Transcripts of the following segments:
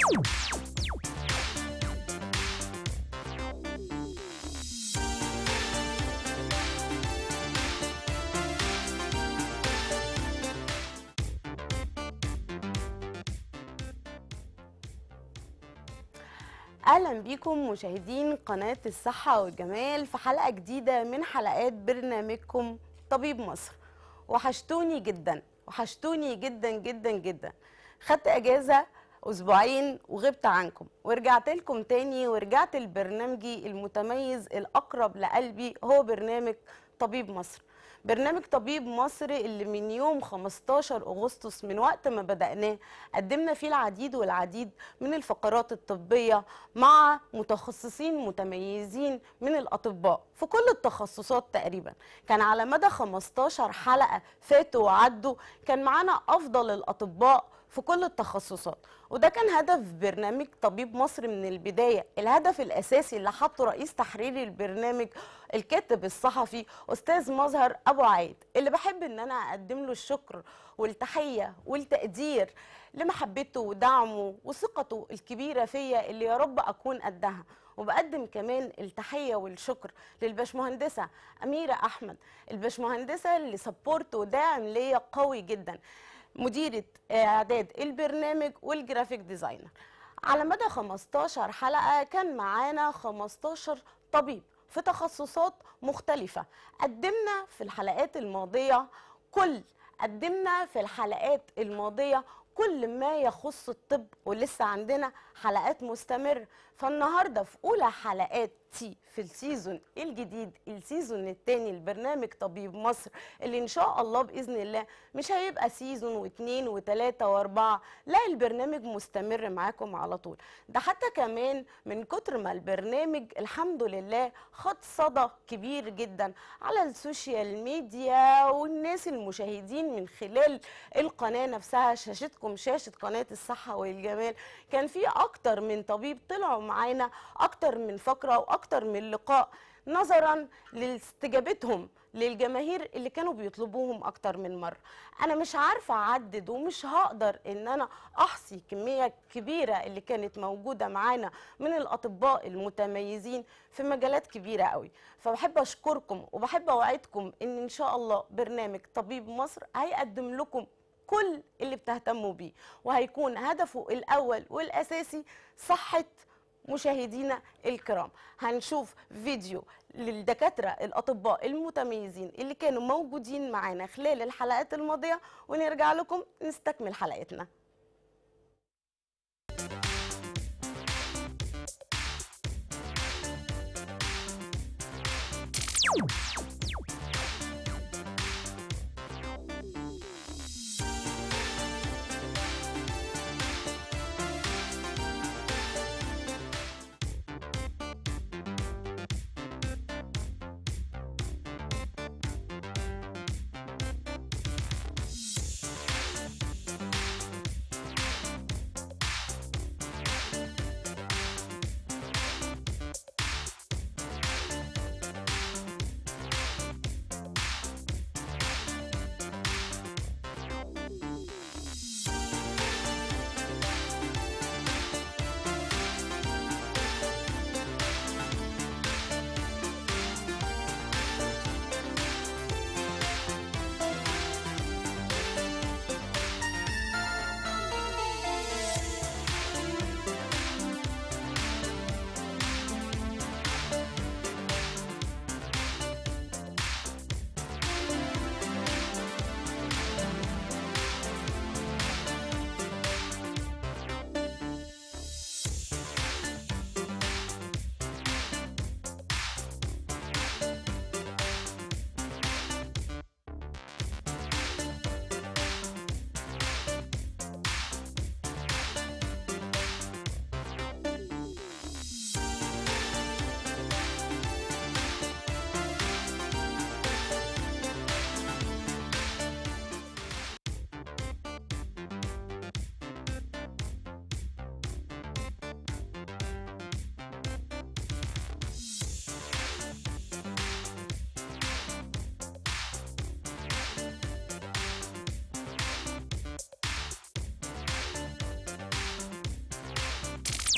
اهلا بيكم مشاهدين قناه الصحه والجمال في حلقه جديده من حلقات برنامجكم طبيب مصر وحشتوني جدا وحشتوني جدا جدا جدا خدت اجازه اسبوعين وغبت عنكم ورجعت لكم تاني ورجعت لبرنامجي المتميز الاقرب لقلبي هو برنامج طبيب مصر برنامج طبيب مصر اللي من يوم 15 اغسطس من وقت ما بدأناه قدمنا فيه العديد والعديد من الفقرات الطبية مع متخصصين متميزين من الأطباء في كل التخصصات تقريبا كان على مدى 15 حلقة فاتوا وعدوا كان معانا أفضل الأطباء في كل التخصصات وده كان هدف برنامج طبيب مصر من البداية الهدف الأساسي اللي حطه رئيس تحريري البرنامج الكاتب الصحفي أستاذ مظهر أبو عيد اللي بحب إن أنا أقدم له الشكر والتحية والتقدير لمحبته ودعمه وثقته الكبيرة فيا اللي يا رب أكون قدها وبقدم كمان التحية والشكر للبشمهندسة أميرة أحمد البشمهندسة اللي سبورت وداعم ليا قوي جدا مديرة إعداد البرنامج والجرافيك ديزاينر على مدى 15 حلقة كان معانا 15 طبيب في تخصصات مختلفة قدمنا في الحلقات الماضية كل قدمنا في الحلقات الماضية كل ما يخص الطب ولسه عندنا حلقات مستمرة فالنهارده في اولى حلقاتي في السيزون الجديد السيزون الثاني لبرنامج طبيب مصر اللي ان شاء الله باذن الله مش هيبقى سيزون واثنين وثلاثه واربعه لا البرنامج مستمر معاكم على طول ده حتى كمان من كتر ما البرنامج الحمد لله خد صدى كبير جدا على السوشيال ميديا والناس المشاهدين من خلال القناه نفسها شاشتكم شاشه قناه الصحه والجمال كان في اكتر من طبيب طلعوا معانا اكتر من فقره واكتر من لقاء نظرا لاستجابتهم للجماهير اللي كانوا بيطلبوهم اكتر من مره انا مش عارفه اعدد ومش هقدر ان انا احصي كميه كبيره اللي كانت موجوده معانا من الاطباء المتميزين في مجالات كبيره قوي فبحب اشكركم وبحب اوعدكم ان ان شاء الله برنامج طبيب مصر هيقدم لكم كل اللي بتهتموا بيه وهيكون هدفه الاول والاساسي صحه مشاهدينا الكرام هنشوف فيديو للدكاترة الأطباء المتميزين اللي كانوا موجودين معانا خلال الحلقات الماضية ونرجع لكم نستكمل حلقتنا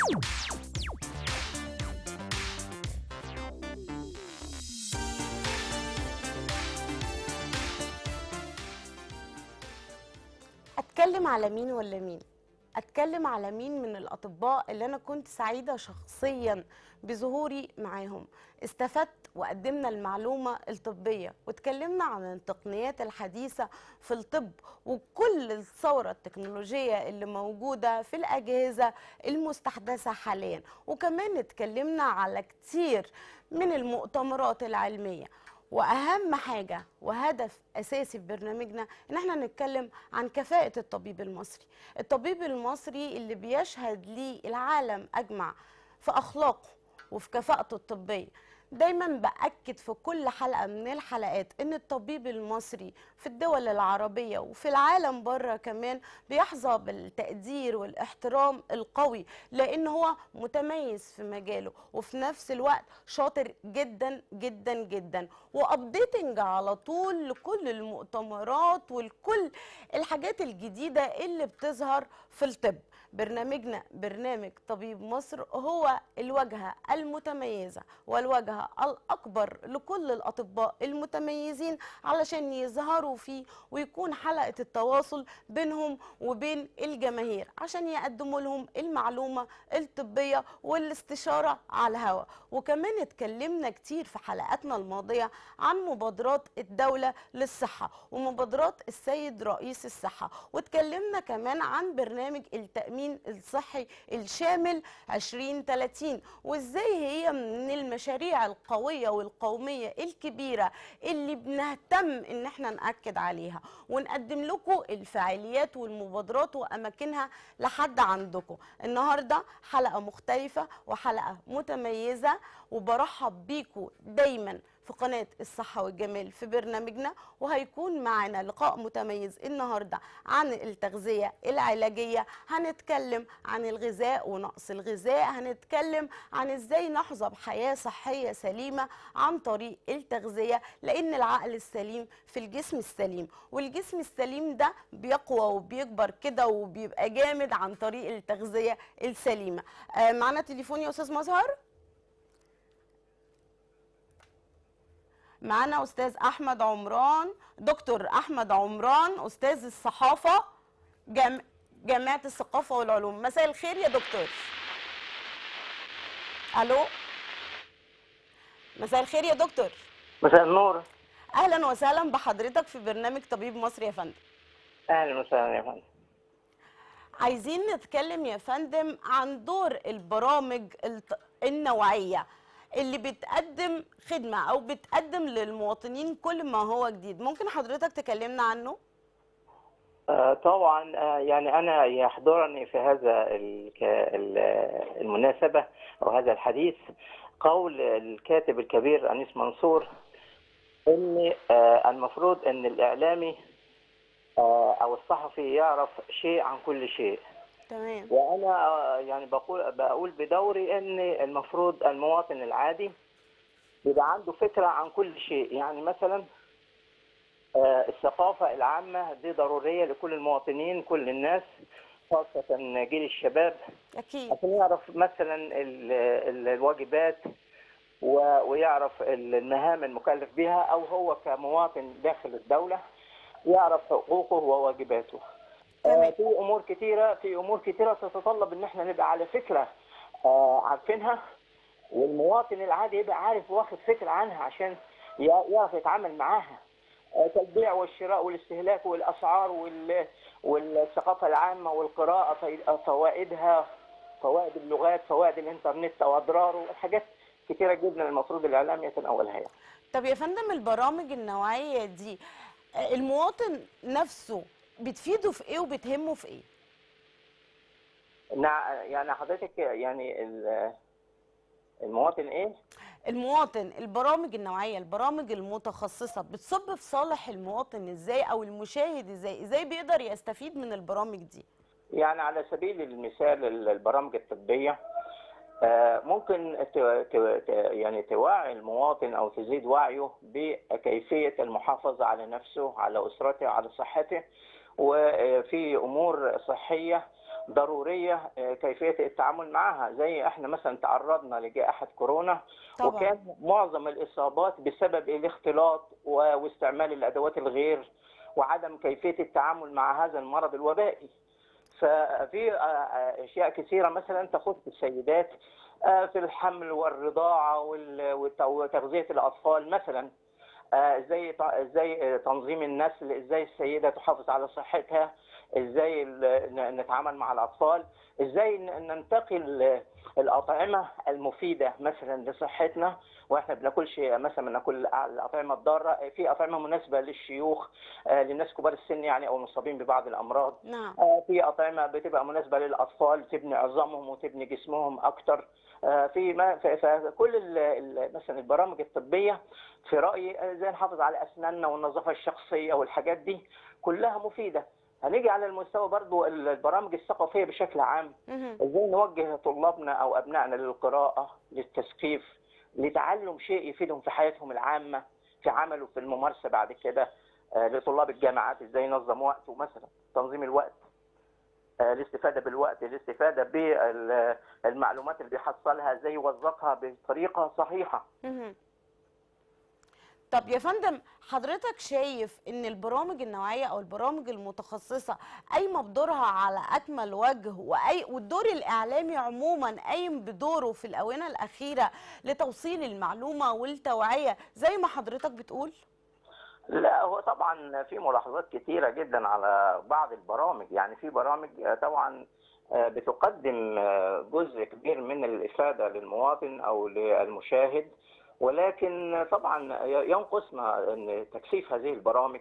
اتكلم على مين ولا مين اتكلم على مين من الاطباء اللي انا كنت سعيده شخصيا بظهوري معاهم استفدت وقدمنا المعلومه الطبيه واتكلمنا عن التقنيات الحديثه في الطب وكل الثوره التكنولوجيه اللي موجوده في الاجهزه المستحدثه حاليا وكمان اتكلمنا على كتير من المؤتمرات العلميه واهم حاجه وهدف اساسي في برنامجنا ان احنا نتكلم عن كفاءه الطبيب المصري الطبيب المصري اللي بيشهد ليه العالم اجمع في اخلاقه وفي كفاءته الطبيه دايما باكد في كل حلقه من الحلقات ان الطبيب المصري في الدول العربيه وفي العالم بره كمان بيحظى بالتقدير والاحترام القوي لان هو متميز في مجاله وفي نفس الوقت شاطر جدا جدا جدا وابديتنج على طول لكل المؤتمرات ولكل الحاجات الجديده اللي بتظهر في الطب برنامجنا برنامج طبيب مصر هو الواجهة المتميزة والواجهة الأكبر لكل الأطباء المتميزين علشان يظهروا فيه ويكون حلقة التواصل بينهم وبين الجماهير عشان يقدموا لهم المعلومة الطبية والاستشارة على الهواء وكمان اتكلمنا كتير في حلقاتنا الماضية عن مبادرات الدولة للصحة ومبادرات السيد رئيس الصحة واتكلمنا كمان عن برنامج التأمين الصحي الشامل 2030 وازاي هي من المشاريع القوية والقومية الكبيرة اللي بنهتم ان احنا نأكد عليها ونقدم لكم الفعاليات والمبادرات واماكنها لحد عندكم النهارده حلقة مختلفة وحلقة متميزة وبرحب بيكم دايما في قناة الصحة والجمال في برنامجنا وهيكون معنا لقاء متميز النهاردة عن التغذية العلاجية هنتكلم عن الغذاء ونقص الغذاء هنتكلم عن ازاي نحظى بحياة صحية سليمة عن طريق التغذية لأن العقل السليم في الجسم السليم والجسم السليم ده بيقوى وبيكبر كده وبيبقى جامد عن طريق التغذية السليمة آه معنا تليفون يا أستاذ مظهر معانا استاذ احمد عمران دكتور احمد عمران استاذ الصحافه جام... جامعه الثقافه والعلوم مساء الخير يا دكتور الو مساء الخير يا دكتور مساء النور اهلا وسهلا بحضرتك في برنامج طبيب مصر يا فندم اهلا وسهلا يا فندم عايزين نتكلم يا فندم عن دور البرامج الت- النوعيه اللي بتقدم خدمه او بتقدم للمواطنين كل ما هو جديد ممكن حضرتك تكلمنا عنه آه طبعا آه يعني انا يحضرني في هذا الك- ال- المناسبه او هذا الحديث قول الكاتب الكبير انيس منصور ان آه المفروض ان الاعلامي آه او الصحفي يعرف شيء عن كل شيء تمام وانا آه، يعني بقول بقول بدوري ان المفروض المواطن العادي يبقى عنده فكره عن كل شيء يعني مثلا آه، الثقافه العامه دي ضروريه لكل المواطنين كل الناس خاصه جيل الشباب اكيد عشان يعرف مثلا ال- ال- الواجبات و- ويعرف المهام المكلف بها او هو كمواطن داخل الدوله يعرف حقوقه وواجباته. تمام. آه، في امور كثيره في امور كثيره تتطلب ان احنا نبقى على فكره آه، عارفينها والمواطن العادي يبقى عارف واخد فكره عنها عشان ي- يعرف يتعامل معاها. آه، كالبيع والشراء والاستهلاك والاسعار وال- والثقافه العامه والقراءه في- فوائدها فوائد اللغات فوائد الانترنت واضراره حاجات كثيره جدا المفروض الاعلام يتناولها يعني. طب يا فندم البرامج النوعيه دي آه، المواطن نفسه بتفيده في ايه وبتهمه في ايه نع- يعني حضرتك يعني ال- المواطن ايه؟ المواطن البرامج النوعيه البرامج المتخصصه بتصب في صالح المواطن ازاي او المشاهد ازاي ازاي بيقدر يستفيد من البرامج دي يعني على سبيل المثال ال- البرامج الطبيه آه، ممكن ت- ت- ت- يعني توعي المواطن او تزيد وعيه بكيفيه المحافظه على نفسه على اسرته على صحته وفي امور صحيه ضروريه آه، كيفيه التعامل معها زي احنا مثلا تعرضنا لجائحه كورونا طبعا وكان معظم الاصابات بسبب الاختلاط و- واستعمال الادوات الغير وعدم كيفيه التعامل مع هذا المرض الوبائي ففي آه، آه، اشياء كثيره مثلا تخص السيدات آه، في الحمل والرضاعه وال- وت- وتغذيه الاطفال مثلا آه، ازاي ت- ازاي آه، تنظيم النسل ازاي السيده تحافظ على صحتها ازاي ال- ن- نتعامل مع الاطفال ازاي ن- ننتقل آه، الاطعمه المفيده مثلا لصحتنا واحنا بناكلش مثلا بناكل الاطعمه الضاره في اطعمه مناسبه للشيوخ آه، للناس كبار السن يعني او المصابين ببعض الامراض نعم آه، في اطعمه بتبقى مناسبه للاطفال تبني عظامهم وتبني جسمهم اكتر آه، في ما ف- فكل ال- ال- مثلا البرامج الطبيه في رايي آه، ازاي نحافظ على اسناننا والنظافه الشخصيه والحاجات دي كلها مفيده هنيجي على المستوى برضو البرامج الثقافيه بشكل عام مهم. ازاي نوجه طلابنا او ابنائنا للقراءه للتثقيف لتعلم شيء يفيدهم في حياتهم العامه في عمله في الممارسه بعد كده آه، لطلاب الجامعات ازاي ينظم وقته مثلا تنظيم الوقت آه، الاستفاده بالوقت الاستفاده بالمعلومات اللي بيحصلها ازاي يوظفها بطريقه صحيحه مهم. طب يا فندم حضرتك شايف ان البرامج النوعيه او البرامج المتخصصه قايمه بدورها على اكمل وجه واي والدور الاعلامي عموما قايم بدوره في الاونه الاخيره لتوصيل المعلومه والتوعيه زي ما حضرتك بتقول لا هو طبعا في ملاحظات كتيرة جدا على بعض البرامج يعني في برامج آه، طبعا آه، بتقدم آه، جزء كبير من الإفادة للمواطن أو للمشاهد ولكن طبعا ينقصنا إن تكثيف هذه البرامج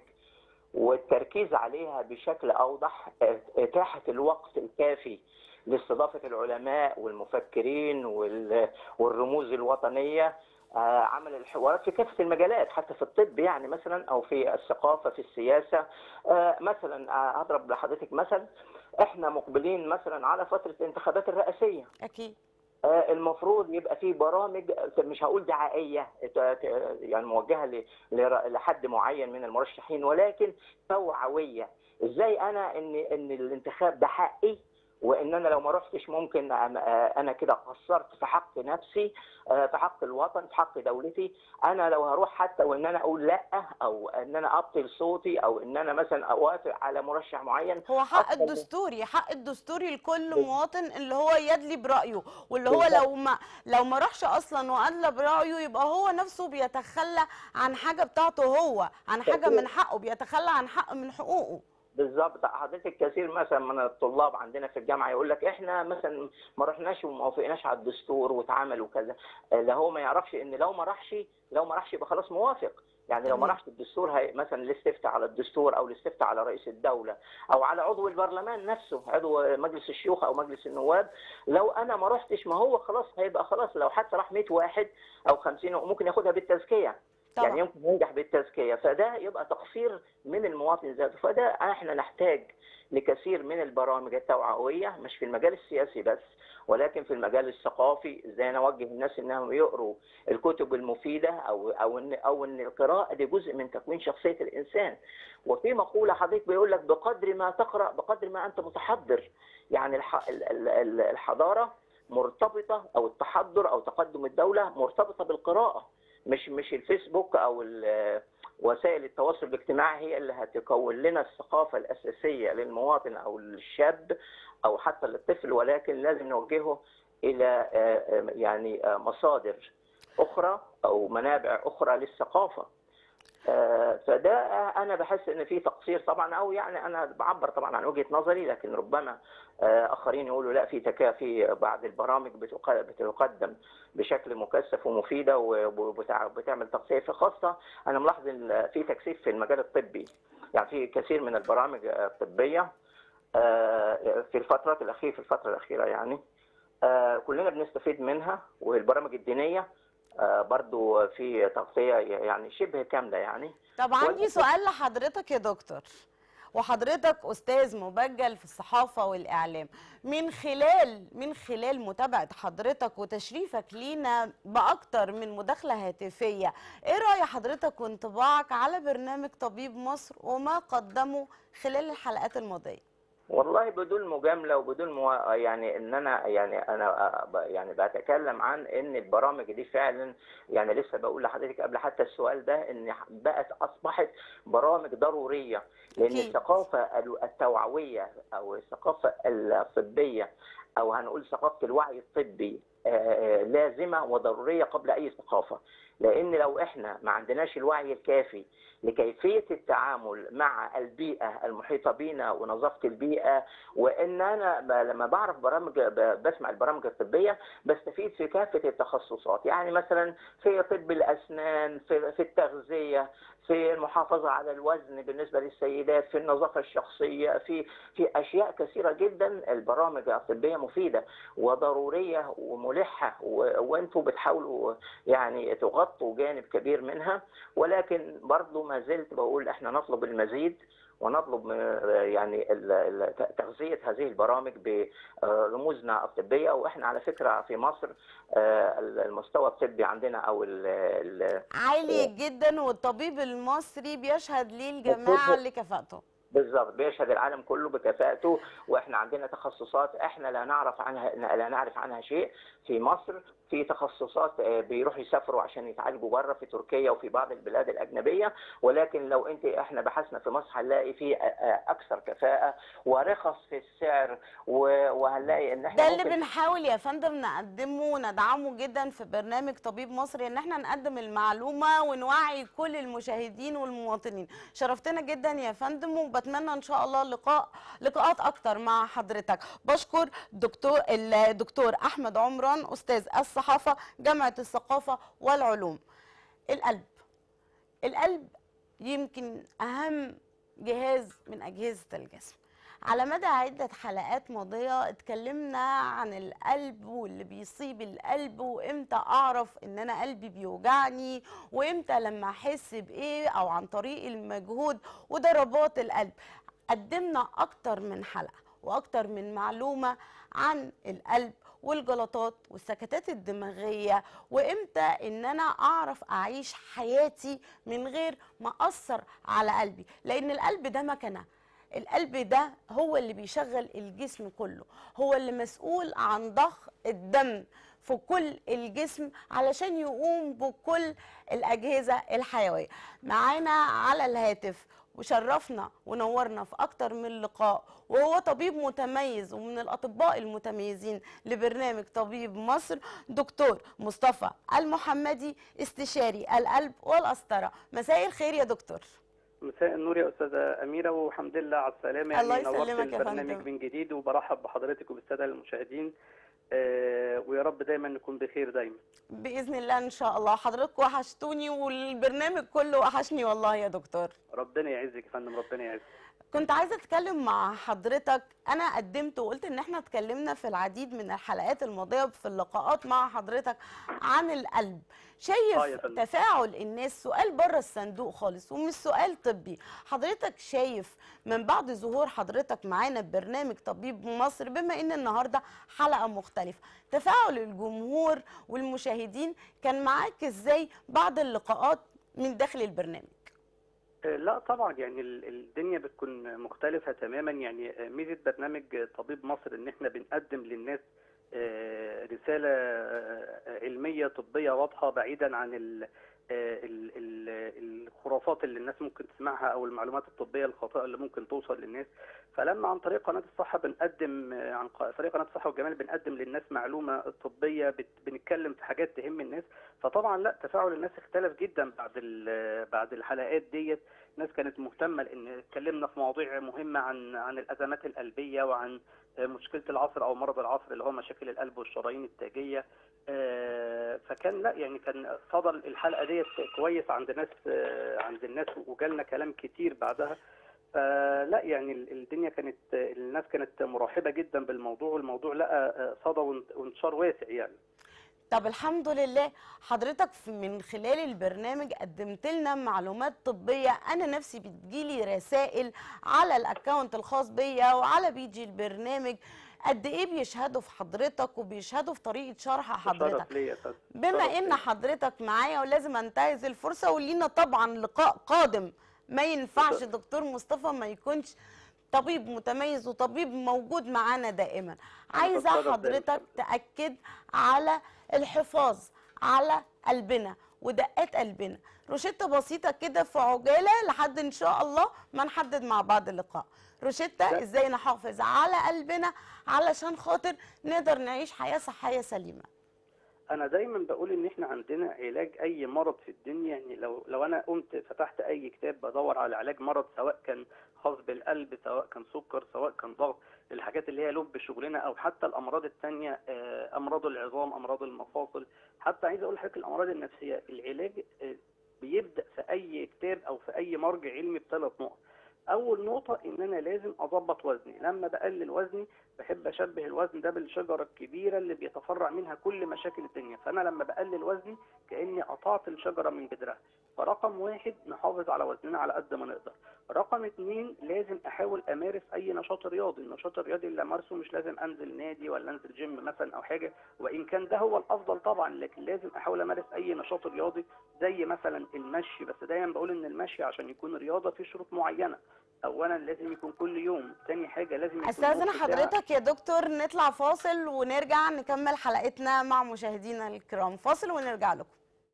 والتركيز عليها بشكل أوضح آه، إتاحة الوقت الكافي لاستضافة العلماء والمفكرين وال- والرموز الوطنية آه، عمل الحوارات في كافة المجالات حتى في الطب يعني مثلا أو في الثقافة في السياسة آه، مثلا آه، هضرب لحضرتك مثل احنا مقبلين مثلا على فترة الانتخابات الرئاسية اكيد آه، المفروض يبقى في برامج مش هقول دعائيه ت- ت- يعني موجهه ل- لر- لحد معين من المرشحين ولكن توعويه ازاي انا ان ان الانتخاب ده حقي وان انا لو ما رحتش ممكن أنا- آه، انا كده قصرت في حق نفسي آه، في حق الوطن في حق دولتي انا لو هروح حتى وان انا اقول لا او ان انا ابطل صوتي او ان انا مثلا اوافق على مرشح معين هو حق أفضل. الدستوري حق الدستوري لكل بال- مواطن اللي هو يدلي برأيه واللي هو بالظبط. لو ما لو ما راحش اصلا وادلى برأيه يبقى هو نفسه بيتخلى عن حاجة بتاعته هو عن حاجة تأثير. من حقه بيتخلى عن حق من حقوقه بالظبط حضرتك كثير مثلا من الطلاب عندنا في الجامعه يقول لك احنا مثلا ما رحناش وما وافقناش على الدستور واتعمل وكذا اللي هو ما يعرفش ان لو ما راحش لو ما راحش يبقى خلاص موافق يعني لو ما تمام. راحش الدستور هي مثلا الاستفتاء على الدستور او الاستفتاء على رئيس الدوله او على عضو البرلمان نفسه عضو مجلس الشيوخ او مجلس النواب لو انا ما رحتش ما هو خلاص هيبقى خلاص لو حتى راح 100 واحد او 50 ممكن ياخدها بالتزكيه طبعا يعني يمكن ينجح بالتزكيه فده يبقى تقصير من المواطن ذاته فده احنا نحتاج لكثير من البرامج التوعويه مش في المجال السياسي بس ولكن في المجال الثقافي ازاي نوجه الناس انهم يقروا الكتب المفيده او او ان او ان القراءه دي جزء من تكوين شخصيه الانسان وفي مقوله حضرتك بيقول لك بقدر ما تقرا بقدر ما انت متحضر يعني الح- ال- ال- ال- الحضاره مرتبطه او التحضر او تقدم الدوله مرتبطه بالقراءه مش مش الفيسبوك او ال- وسائل التواصل الاجتماعي هي اللي هتكون لنا الثقافه الاساسيه للمواطن او الشاب او حتى للطفل ولكن لازم نوجهه الى آه، آه، يعني آه، مصادر اخرى او منابع اخرى للثقافه آه، فده آه، انا بحس ان في تقصير طبعا او يعني انا بعبر طبعا عن وجهه نظري لكن ربما آه، اخرين يقولوا لا في تكافي بعض البرامج بتق- بتقدم بشكل مكثف ومفيده وبتعمل تغطيه في خاصه انا ملاحظ ان في تكثيف في المجال الطبي يعني في كثير من البرامج الطبيه آه، في الفترات الاخيره في الفتره الاخيره يعني آه، كلنا بنستفيد منها والبرامج الدينيه آه، برضو في تغطيه يعني شبه كامله يعني طب عندي ولا- سؤال لحضرتك يا دكتور وحضرتك استاذ مبجل في الصحافه والاعلام من خلال من خلال متابعه حضرتك وتشريفك لينا باكتر من مداخله هاتفيه ايه راي حضرتك وانطباعك على برنامج طبيب مصر وما قدمه خلال الحلقات الماضيه والله بدون مجامله وبدون مو... يعني ان انا يعني انا ب- يعني بتكلم عن ان البرامج دي فعلا يعني لسه بقول لحضرتك قبل حتى السؤال ده ان بقت اصبحت برامج ضروريه لان أكيد. الثقافه ال- التوعويه او الثقافه الطبيه او هنقول ثقافه الوعي الطبي آه، لازمه وضروريه قبل اي ثقافه لان لو احنا ما عندناش الوعي الكافي لكيفيه التعامل مع البيئه المحيطه بينا ونظافه البيئه وان انا ب- لما بعرف برامج ب- بسمع البرامج الطبيه بستفيد في كافه التخصصات يعني مثلا في طب الاسنان في, في التغذيه في المحافظه على الوزن بالنسبه للسيدات في النظافه الشخصيه في في اشياء كثيره جدا البرامج الطبيه مفيده وضروريه وملحه و- وانتم بتحاولوا يعني تغطوا جانب كبير منها ولكن برضو ما زلت بقول احنا نطلب المزيد ونطلب من- يعني ال- ال- تغذيه هذه البرامج برموزنا الطبيه واحنا على فكره في مصر آه، المستوى الطبي عندنا او ال- ال- عالي جدا والطبيب المصري بيشهد ليه الجماعه لكفاءته بالظبط بيشهد العالم كله بكفاءته واحنا عندنا تخصصات احنا لا نعرف عنها لا نعرف عنها شيء في مصر في تخصصات آه، بيروحوا يسافروا عشان يتعالجوا بره في تركيا وفي بعض البلاد الاجنبيه ولكن لو انت احنا بحثنا في مصر هنلاقي في آه، آه، اكثر كفاءه ورخص في السعر و- وهنلاقي ان احنا ده اللي ممكن بنحاول يا فندم نقدمه وندعمه جدا في برنامج طبيب مصري ان احنا نقدم المعلومه ونوعي كل المشاهدين والمواطنين شرفتنا جدا يا فندم وبتمنى ان شاء الله لقاء لقاءات اكتر مع حضرتك بشكر دكتور الدكتور احمد عمران استاذ الصحافه جامعه الثقافه والعلوم القلب القلب يمكن اهم جهاز من اجهزه الجسم على مدى عدة حلقات ماضية اتكلمنا عن القلب واللي بيصيب القلب وامتى اعرف ان انا قلبي بيوجعني وامتى لما احس بايه او عن طريق المجهود وضربات القلب قدمنا اكتر من حلقة واكتر من معلومة عن القلب والجلطات والسكتات الدماغية وامتى ان انا اعرف اعيش حياتي من غير ما اثر على قلبي لان القلب ده مكنه القلب ده هو اللي بيشغل الجسم كله هو اللي مسؤول عن ضخ الدم في كل الجسم علشان يقوم بكل الأجهزة الحيوية معانا على الهاتف وشرفنا ونورنا في أكتر من لقاء وهو طبيب متميز ومن الأطباء المتميزين لبرنامج طبيب مصر دكتور مصطفى المحمدي استشاري القلب والقسطرة مساء الخير يا دكتور مساء النور يا استاذه اميره والحمد لله على السلامه يعني الله نورت يسلمك يا البرنامج فندم. من جديد وبرحب بحضرتك وبالساده المشاهدين آه ويا رب دايما نكون بخير دايما باذن الله ان شاء الله حضرتك وحشتوني والبرنامج كله وحشني والله يا دكتور ربنا يعزك يا فندم ربنا يعزك كنت عايزه اتكلم مع حضرتك انا قدمت وقلت ان احنا اتكلمنا في العديد من الحلقات الماضيه في اللقاءات مع حضرتك عن القلب شايف آه يا فندم. تفاعل الناس سؤال بره الصندوق خالص ومش سؤال طبي حضرتك شايف من بعد ظهور حضرتك معانا ببرنامج طبيب مصر بما ان النهارده حلقه مختلفه تفاعل الجمهور والمشاهدين كان معاك ازاي بعد اللقاءات من داخل البرنامج آه لا طبعا يعني ال- الدنيا بتكون مختلفه تماما يعني آه، ميزه برنامج طبيب مصر ان احنا بنقدم للناس آه، رساله آه، علميه طبيه واضحه بعيدا عن ال آه، ال- ال- الخرافات اللي الناس ممكن تسمعها او المعلومات الطبيه الخاطئه اللي ممكن توصل للناس فلما عن طريق قناه الصحه بنقدم آه، عن ق- طريق قناه الصحه والجمال بنقدم للناس معلومه طبيه بت- بنتكلم في حاجات تهم الناس فطبعا لا تفاعل الناس اختلف جدا بعد ال- بعد الحلقات ديت الناس كانت مهتمه لان اتكلمنا في مواضيع مهمه عن عن الازمات القلبيه وعن آه، مشكله العصر او مرض العصر اللي هو مشاكل القلب والشرايين التاجيه آه، فكان لا يعني كان صدى الحلقه ديت كويس عند ناس آه، عند الناس وجالنا كلام كتير بعدها فلا يعني ال- الدنيا كانت الناس كانت مرحبه جدا بالموضوع والموضوع لقى آه، صدى وانت- وانتشار واسع يعني طب الحمد لله حضرتك في- من خلال البرنامج قدمت لنا معلومات طبية أنا نفسي بتجيلي رسائل على الأكاونت الخاص بيا وعلى بيجي البرنامج قد إيه بيشهدوا في حضرتك وبيشهدوا في طريقة شرح حضرتك شرف ليا يا أستاذ. بما شرف إن ليا. حضرتك معايا ولازم أنتهز الفرصة ولينا طبعا لقاء قادم ما ينفعش اتفضل. دكتور مصطفى ما يكونش طبيب متميز وطبيب موجود معانا دائما عايزه بتشرف دايماً حضرتك حضرتك. تاكد على الحفاظ على قلبنا ودقات قلبنا روشته بسيطه كده في عجاله لحد ان شاء الله ما نحدد مع بعض اللقاء روشته لا. ازاي نحافظ على قلبنا علشان خاطر نقدر نعيش حياه صحيه سليمه انا دايما بقول ان احنا عندنا علاج اي مرض في الدنيا يعني لو لو انا قمت فتحت اي كتاب بدور على علاج مرض سواء كان خاص بالقلب سواء كان سكر سواء كان ضغط الحاجات اللي هي لب شغلنا او حتى الامراض التانية آه، امراض العظام امراض المفاصل حتى عايز اقول لحضرتك الامراض النفسيه العلاج آه، بيبدا في اي كتاب او في اي مرجع علمي بثلاث نقط اول نقطه ان انا لازم اظبط وزني لما بقلل وزني بحب اشبه الوزن ده بالشجره الكبيره اللي بيتفرع منها كل مشاكل الدنيا فانا لما بقلل وزني كاني قطعت الشجره من جذرها فرقم واحد نحافظ على وزننا على قد ما نقدر رقم اتنين لازم احاول امارس اي نشاط رياضي النشاط الرياضي اللي امارسه مش لازم انزل نادي ولا انزل جيم مثلا او حاجه وان كان ده هو الافضل طبعا لكن لازم احاول امارس اي نشاط رياضي زي مثلا المشي بس دايما بقول ان المشي عشان يكون رياضه في شروط معينه اولا لازم يكون كل يوم تاني حاجه لازم يكون استاذن نص ساعة. حضرتك يا دكتور نطلع فاصل ونرجع نكمل حلقتنا مع مشاهدينا الكرام فاصل ونرجع لكم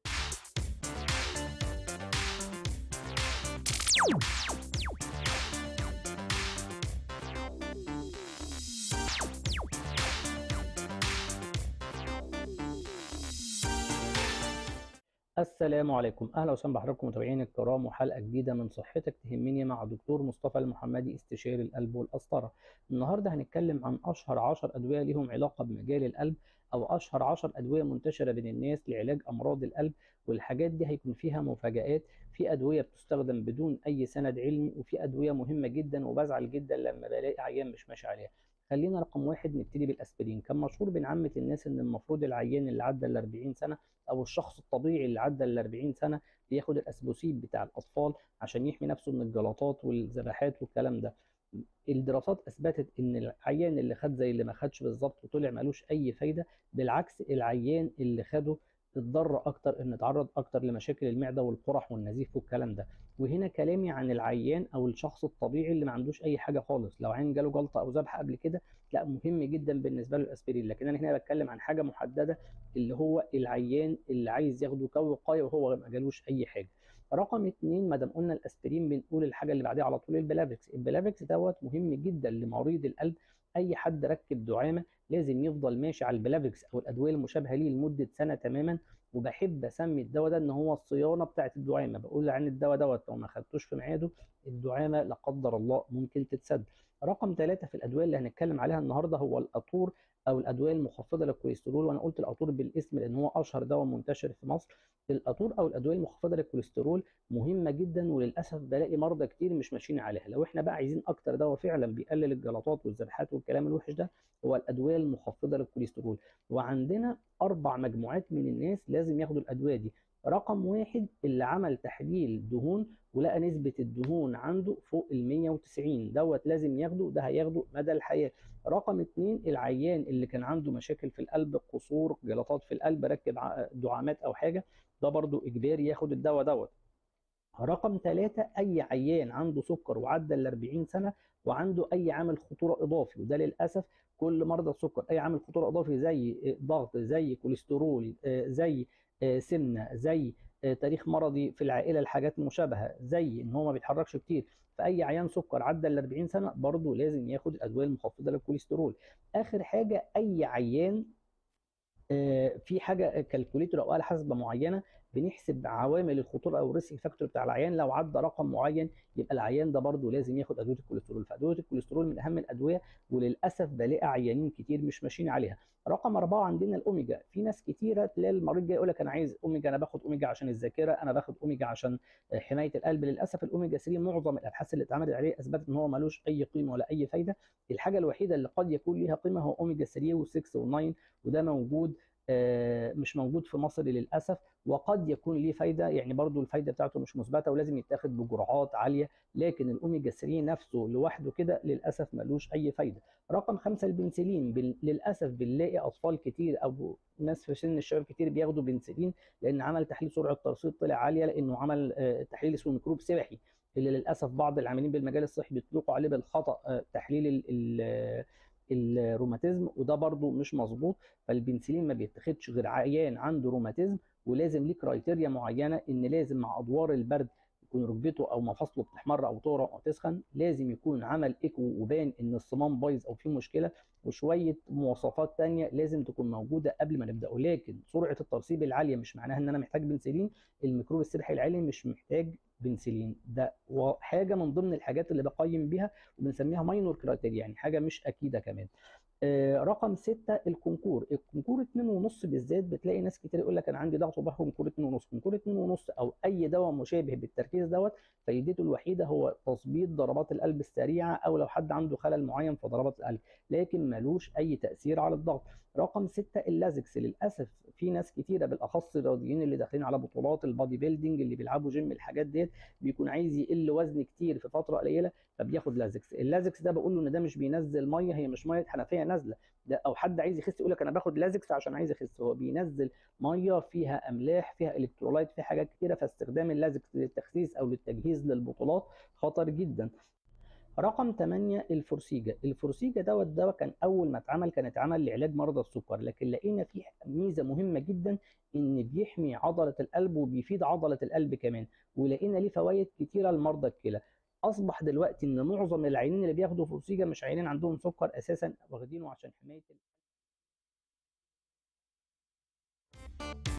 السلام عليكم اهلا وسهلا بحضراتكم متابعينا الكرام وحلقه جديده من صحتك تهمني مع دكتور مصطفى المحمدي استشاري القلب والقسطره النهارده هنتكلم عن اشهر 10 ادويه ليهم علاقه بمجال القلب او اشهر 10 ادويه منتشره بين الناس لعلاج امراض القلب والحاجات دي هيكون فيها مفاجآت في ادويه بتستخدم بدون اي سند علمي وفي ادويه مهمه جدا وبزعل جدا لما بلاقي عيان مش ماشي عليها خلينا رقم واحد نبتدي بالاسبرين كان مشهور بين عامه الناس ان المفروض العيان اللي عدى ال 40 سنه او الشخص الطبيعي اللي عدى ال 40 سنه بياخد الاسبوسيد بتاع الاطفال عشان يحمي نفسه من الجلطات والذبحات والكلام ده الدراسات اثبتت ان العيان اللي خد زي اللي ما خدش بالظبط وطلع ملوش اي فايده بالعكس العيان اللي خده اتضر اكتر ان اتعرض اكتر لمشاكل المعده والقرح والنزيف والكلام ده وهنا كلامي عن العيان او الشخص الطبيعي اللي ما عندوش اي حاجه خالص لو عين جاله جلطه او ذبحه قبل كده لا مهم جدا بالنسبه له الاسبرين لكن انا هنا بتكلم عن حاجه محدده اللي هو العيان اللي عايز ياخده كوقايه وهو ما جالوش اي حاجه رقم اتنين ما دام قلنا الاسبرين بنقول الحاجه اللي بعديها على طول البلافكس البلافكس دوت مهم جدا لمريض القلب اي حد ركب دعامه لازم يفضل ماشي على البلافكس او الادويه المشابهه ليه لمده سنه تماما وبحب اسمي الدواء ده ان هو الصيانه بتاعه الدعامه بقول عن الدواء دوت لو ما خدتوش في ميعاده الدعامه لا قدر الله ممكن تتسد رقم ثلاثة في الادويه اللي هنتكلم عليها النهارده هو القطور او الادويه المخفضه للكوليسترول وانا قلت القطور بالاسم لان هو اشهر دواء منتشر في مصر القطور او الادويه المخفضه للكوليسترول مهمه جدا وللاسف بلاقي مرضى كتير مش ماشيين عليها لو احنا بقى عايزين اكتر دواء فعلا بيقلل الجلطات والذبحات والكلام الوحش ده هو الادويه المخفضه للكوليسترول وعندنا اربع مجموعات من الناس لازم ياخدوا الادويه دي رقم واحد اللي عمل تحليل دهون ولقى نسبة الدهون عنده فوق ال 190 دوت لازم ياخده ده هياخده مدى الحياة رقم اتنين العيان اللي كان عنده مشاكل في القلب قصور جلطات في القلب ركب دعامات او حاجة ده برضو اجباري ياخد الدواء دوت رقم ثلاثة أي عيان عنده سكر وعدى ال 40 سنة وعنده أي عامل خطورة إضافي وده للأسف كل مرضى السكر أي عامل خطورة إضافي زي ضغط زي كوليسترول زي سمنة زي تاريخ مرضي في العائله لحاجات مشابهه زي ان هو ما بيتحركش كتير فاي عيان سكر عدى ال 40 سنه برضه لازم ياخد الادويه المخفضه للكوليسترول اخر حاجه اي عيان في حاجه كالكوليتر او آلة حاسبه معينه بنحسب عوامل الخطوره او الريسك فاكتور بتاع العيان لو عدى رقم معين يبقى العيان ده برضه لازم ياخد ادويه الكوليسترول فادويه الكوليسترول من اهم الادويه وللاسف بلاقي عيانين كتير مش ماشيين عليها رقم أربعة عندنا الأوميجا في ناس كتيرة تلاقي المريض جاي يقول لك أنا عايز أوميجا أنا باخد أوميجا عشان الذاكرة أنا باخد أوميجا عشان حماية القلب للأسف الأوميجا 3 معظم الأبحاث اللي اتعملت عليه أثبتت إن هو ملوش أي قيمة ولا أي فايدة الحاجة الوحيدة اللي قد يكون ليها قيمة هو أوميجا 3 و6 و9 وده موجود مش موجود في مصر للاسف وقد يكون ليه فايده يعني برضو الفايده بتاعته مش مثبته ولازم يتاخد بجرعات عاليه لكن الاوميجا 3 نفسه لوحده كده للاسف ملوش اي فايده رقم خمسة البنسلين بال... للاسف بنلاقي اطفال كتير او ناس في سن الشباب كتير بياخدوا بنسلين لان عمل تحليل سرعه ترصيد طلع عاليه لانه عمل تحليل اسمه ميكروب سبحي اللي للاسف بعض العاملين بالمجال الصحي بيطلقوا عليه بالخطا آه، تحليل ال- ال- الروماتيزم وده برضو مش مظبوط فالبنسلين ما بيتاخدش غير عيان عنده روماتيزم ولازم ليه كرايتيريا معينه ان لازم مع ادوار البرد يكون ركبته او مفاصله بتحمر او تورم او تسخن لازم يكون عمل ايكو وبان ان الصمام بايظ او فيه مشكله وشويه مواصفات تانية لازم تكون موجوده قبل ما نبدا ولكن سرعه الترسيب العاليه مش معناها ان انا محتاج بنسلين الميكروب السرحي العالي مش محتاج بنسلين ده حاجه من ضمن الحاجات اللي بقيم بيها وبنسميها ماينور كرايتيريا يعني حاجه مش اكيده كمان آه، رقم ستة الكونكور الكونكور اتنين ونص بالذات بتلاقي ناس كتير يقول لك انا عندي ضغط وبحر كونكور اتنين ونص كونكور اتنين ونص او اي دواء مشابه بالتركيز دوت فايدته الوحيده هو تظبيط ضربات القلب السريعه او لو حد عنده خلل معين في ضربات القلب لكن ملوش اي تاثير على الضغط رقم ستة اللازكس للاسف في ناس كتيره بالاخص الرياضيين اللي داخلين على بطولات البادي بيلدينج اللي بيلعبوا جيم الحاجات ديت بيكون عايز يقل وزن كتير في فتره قليله فبياخد لازكس اللازكس ده بقول له ان ده مش بينزل ميه هي مش ميه حنفيه نازله ده او حد عايز يخس يقول لك انا باخد لازكس عشان عايز اخس هو بينزل ميه فيها املاح فيها الكترولايت فيها حاجات كتيره فاستخدام اللازكس للتخسيس او للتجهيز للبطولات خطر جدا رقم 8 الفورسيجا الفورسيجا دوت دواء كان اول ما اتعمل كان اتعمل لعلاج مرضى السكر لكن لقينا فيه ميزه مهمه جدا ان بيحمي عضله القلب وبيفيد عضله القلب كمان ولقينا ليه فوائد كتيره لمرضى الكلى اصبح دلوقتي ان معظم العيانين اللي بياخدوا فورسيجا مش عيانين عندهم سكر اساسا واخدينه عشان حمايه